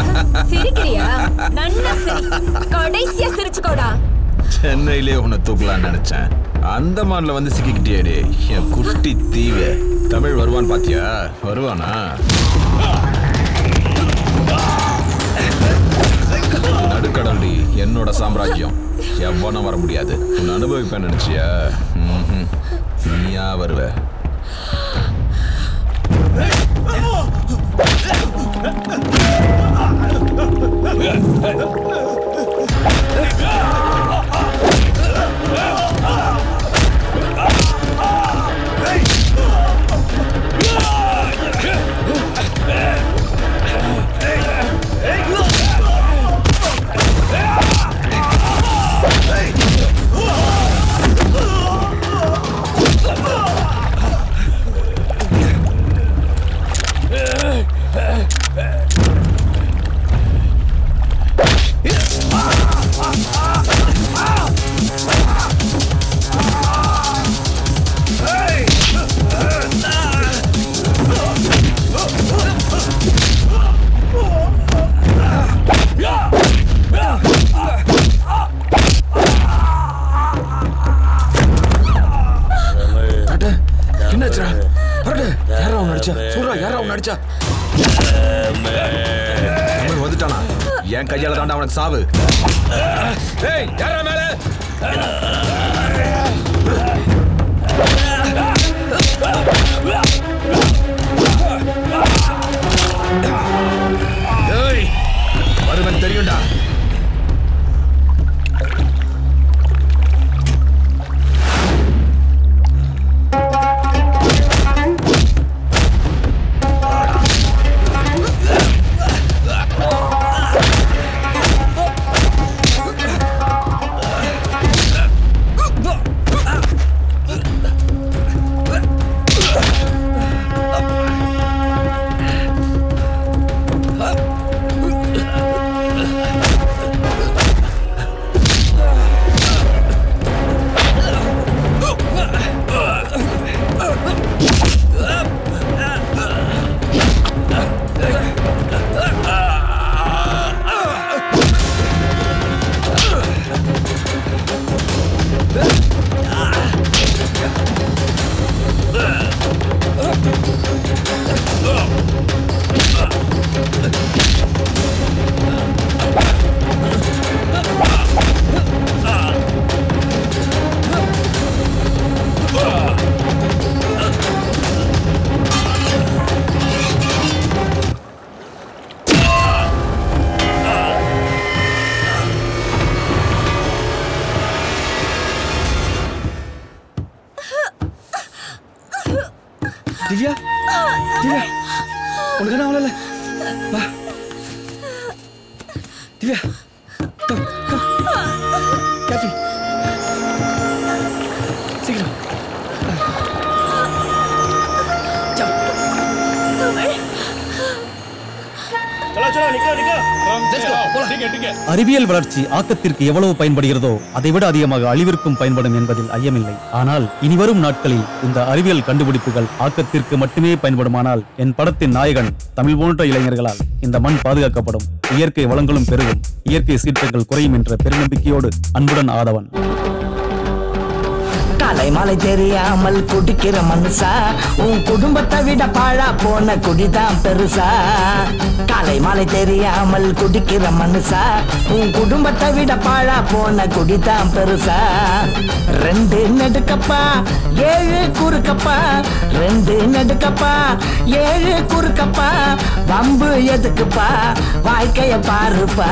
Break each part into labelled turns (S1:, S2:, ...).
S1: சிரிக்கிறியா நன்னா சிரி கடைசியா சிரிச்சுக்கோடா
S2: சென்னையிலே உன்னை தூக்கலாம்னு நினைச்சேன் அந்தமான்ல வந்து சிக்கிக்கிட்டியாடி என் குட்டி தீவு தமிழ் வருவான்னு பாத்தியா வருவானா நடுக்கடல்டி என்னோட சாம்ராஜ்யம் எவனும் வர முடியாது உன் அனுபவிப்பேன் நினைச்சியா ம்ஹும். நீயா வருவ என்னாச்சுடா வரடு யாரா அவன் நடிச்சா சொல்றா யாரா அவன் நடிச்சா தமிழ் வந்துட்டானா என் கையால தாண்டா அவனுக்கு சாவு ஏய் யாரா மேல ஏய் வருவன் தெரியும்டா
S3: திவ்யா திவ்யா உனக்கு என்ன அவ்வளோ வா திவ்யா கம் கம் காஃபி சீக்கிரம்
S4: அறிவியல் வளர்ச்சி ஆக்கத்திற்கு எவ்வளவு பயன்படுகிறதோ அதைவிட அதிகமாக அழிவிற்கும் பயன்படும் என்பதில் ஐயமில்லை ஆனால் இனிவரும் நாட்களில் இந்த அறிவியல் கண்டுபிடிப்புகள் ஆக்கத்திற்கு மட்டுமே பயன்படுமானால் என் படத்தின் நாயகன் தமிழ் போன்ற இளைஞர்களால் இந்த மண் பாதுகாக்கப்படும் இயற்கை வளங்களும் பெருகும் இயற்கை சீற்றங்கள் குறையும் என்ற பெருநம்பிக்கையோடு அன்புடன் ஆதவன்
S5: காலை மாலை தெரியாமல் குடிக்கிற மனுஷா உன் குடும்பத்தை விட பாழா போன குடிதான் பெருசா காலை மாலை தெரியாமல் குடிக்கிற மனுஷா உன் குடும்பத்தை விட பாழா போன குடிதான் பெருசா ரெண்டு நெடுக்கப்பா ஏழு குறுக்கப்பா ரெண்டு நெடுக்கப்பா ஏழு குறுக்கப்பா வம்பு எதுக்குப்பா வாழ்க்கைய பாருப்பா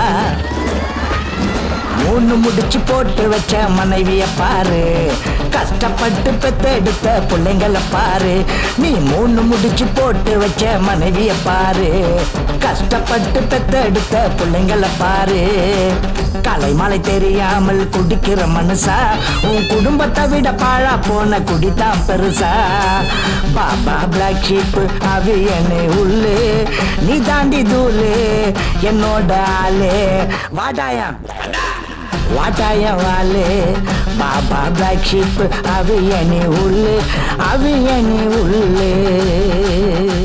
S5: மூணு முடிச்சு போட்டு வச்ச மனைவிய பாரு கஷ்டப்பட்டு பெத்தெடுத்த பிள்ளைங்கள பாரு நீ மூணு முடிச்சு போட்டு வச்ச மனைவிய பாரு கஷ்டப்பட்டு பெத்தெடுத்த பிள்ளைங்கள பாரு காலை மாலை தெரியாமல் குடிக்கிற மனுஷா உன் குடும்பத்தை விட பாழா போன குடிதான் பெருசா பாபா பிளாக் ஷீப் அவியனு உள்ளு நீ தாண்டி தூளு என்னோட ஆளு வாடாயா வாட்டாய வாலு பாபா பிளாக் ஷீப் அவியனி உள்ளு அவியனி உள்ளு